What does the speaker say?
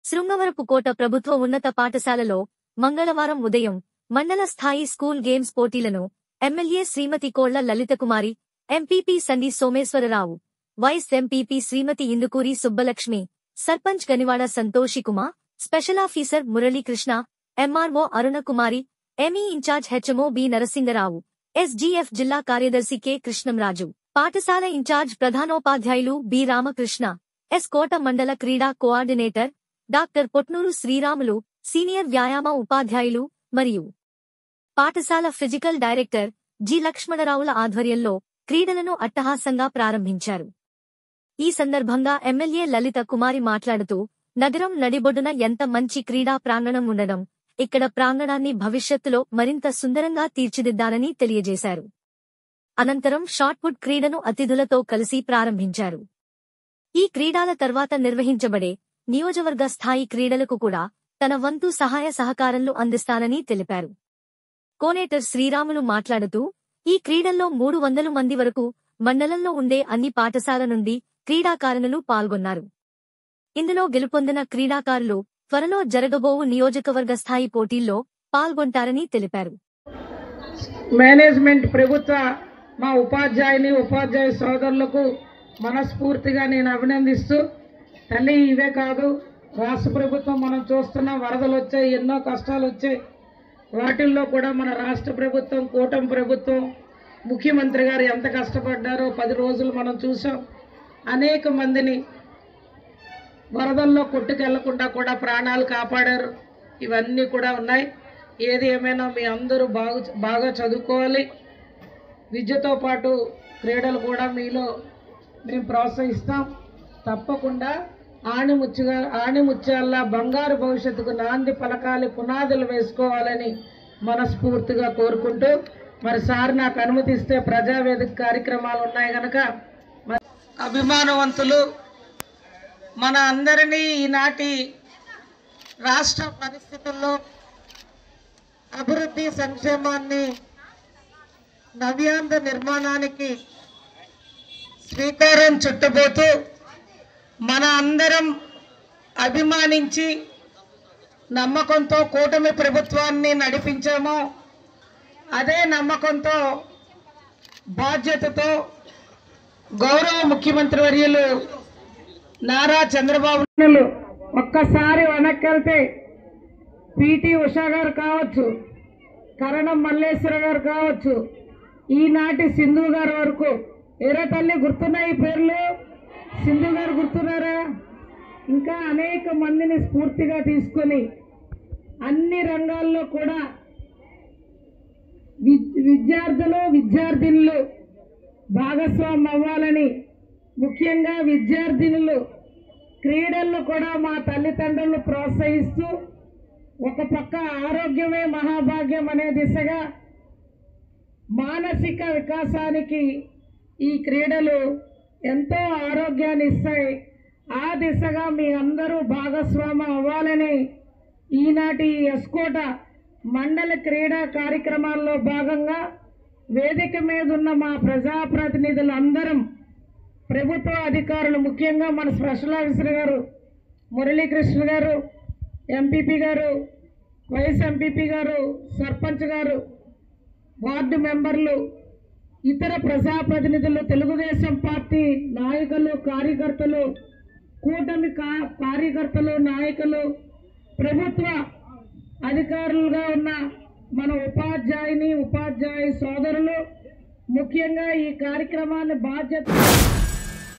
శృంగవరపుకోట ప్రభుత్వ ఉన్నత పాఠశాలలో మంగళవారం ఉదయం మండల స్థాయి స్కూల్ గేమ్స్ పోటీలను MLA Shrimati Kolla Lalithakumari MPP Sandi Someswararao vice MPP Shrimati Indukuri Subbalakshmi sarpanch Ganivada Santoshikumar special officer Muralikrishna MRO Arunakumari ME incharge HMO B Narasingarao SGF జిల్లా కార్యదర్శి కె కృష్ణంరాజు పాఠశాల ఇన్ఛార్జ్ ప్రధానోపాధ్యాయులు బి రామకృష్ణ ఎస్ కోట మండల క్రీడా coordinator doctor Potnuru Sriramulu senior వ్యాయామ ఉపాధ్యాయులు మరియు పాఠశాల ఫిజికల్ డైరెక్టర్ జి లక్ష్మణరావుల ఆధ్వర్యంలో క్రీడలను అట్టహాసంగా ప్రారంభించారు ఈ సందర్భంగా ఎమ్మెల్యే లలిత కుమారి మాట్లాడుతూ నగరం నడిబొడ్డున ఎంత మంచి క్రీడా ప్రాంగణం ఉండడం ఇక్కడ ప్రాంగణాన్ని భవిష్యత్తులో మరింత సుందరంగా తీర్చిదిద్దాలని తెలియజేశారు అనంతరం షాట్పుట్ క్రీడను అతిథులతో కలిసి ప్రారంభించారు ఈ క్రీడాల తర్వాత నిర్వహించబడే నియోజకవర్గ స్థాయి క్రీడలకు కూడా తన వంతు సహాయ సహకారాలు అందిస్తానని తెలిపారు కోనేటర్ శ్రీరాములు మాట్లాడుతూ ఈ క్రీడల్లో మూడు వందలు మంది వరకు మండలంలో ఉండే అన్ని పాఠశాల నుండి క్రీడాకారులు పాల్గొన్నారు ఇందులో గెలుపొందిన క్రీడాకారులు త్వరలో జరగబోవు నియోజకవర్గ స్థాయి పోటీల్లో పాల్గొంటారని తెలిపారు మేనేజ్మెంట్ ప్రభుత్వ మా ఉపాధ్యాయుని ఉపాధ్యాయ సోదరులకు మనస్ఫూర్తిగా నేను అభినందిస్తూ తల్లి ఇవే కాదు రాష్ట్ర ప్రభుత్వం మనం చూస్తున్న వరదలు వచ్చాయి ఎన్నో కష్టాలు వచ్చాయి వాటిల్లో కూడా మన రాష్ట్ర ప్రభుత్వం కూటమి ప్రభుత్వం ముఖ్యమంత్రి గారు ఎంత కష్టపడ్డారో పది రోజులు మనం చూసాం అనేక మందిని వరదల్లో కొట్టుకెళ్లకుండా కూడా ప్రాణాలు కాపాడారు ఇవన్నీ కూడా ఉన్నాయి ఏది ఏమైనా మీ అందరూ బాగు బాగా చదువుకోవాలి విద్యతో పాటు క్రీడలు కూడా మీలో మేము ప్రోత్సహిస్తాం తప్పకుండా ఆణిముచ్చుగా ఆణిముత్యాల్లా బంగారు భవిష్యత్తుకు నాంది పలకాలి పునాదులు వేసుకోవాలని మనస్ఫూర్తిగా కోరుకుంటూ మరి సార్ నాకు అనుమతిస్తే ప్రజావేదిక కార్యక్రమాలు ఉన్నాయి కనుక మరి అభిమానవంతులు మన అందరినీ ఈనాటి రాష్ట్ర పరిస్థితుల్లో అభివృద్ధి సంక్షేమాన్ని నవ్యాంధ్ర నిర్మాణానికి శ్రీకారం చుట్టబోతూ మన అందరం అభిమానించి నమ్మకంతో కూటమి ప్రభుత్వాన్ని నడిపించామో అదే నమ్మకంతో బాధ్యతతో గౌరవ ముఖ్యమంత్రి వర్యులు నారా చంద్రబాబు నాయుడు ఒక్కసారి వెనక్కి వెళ్తే పిటి ఉషా గారు కావచ్చు కరణం మల్లేశ్వర గారు కావచ్చు ఈనాటి సింధు గారు వరకు ఎర్ర తల్లి గుర్తున్నాయి ఈ పేర్లు సింధు గారు గుర్తున్నారా ఇంకా అనేక మందిని స్ఫూర్తిగా తీసుకొని అన్ని రంగాల్లో కూడా వి- విద్యార్థులు విద్యార్థినులు భాగస్వామ్యం అవ్వాలని ముఖ్యంగా విద్యార్థినులు క్రీడలను కూడా మా తల్లిదండ్రులు ప్రోత్సహిస్తూ ఒక పక్క ఆరోగ్యమే మహాభాగ్యం అనే దిశగా మానసిక వికాసానికి ఈ క్రీడలు ఎంతో ఆరోగ్యాన్ని ఇస్తాయి ఆ దిశగా మీ అందరూ భాగస్వామ్యం అవ్వాలని ఈనాటి ఎస్కోట మండల క్రీడా కార్యక్రమాల్లో భాగంగా వేదిక మీద ఉన్న మా ప్రజాప్రతినిధులు అందరం ప్రభుత్వ అధికారులు ముఖ్యంగా మన స్పెషల్ ఆఫీసర్ గారు మురళీకృష్ణ గారు ఎంపీపీ గారు వైస్ ఎంపీపీ గారు సర్పంచ్ గారు వార్డు మెంబర్లు ఇతర ప్రజాప్రతినిధులు తెలుగుదేశం పార్టీ నాయకులు కార్యకర్తలు కూటమి కా కార్యకర్తలు నాయకులు ప్రభుత్వ అధికారులుగా ఉన్న మన ఉపాధ్యాయుని ఉపాధ్యాయ సోదరులు ముఖ్యంగా ఈ కార్యక్రమాన్ని బాధ్యత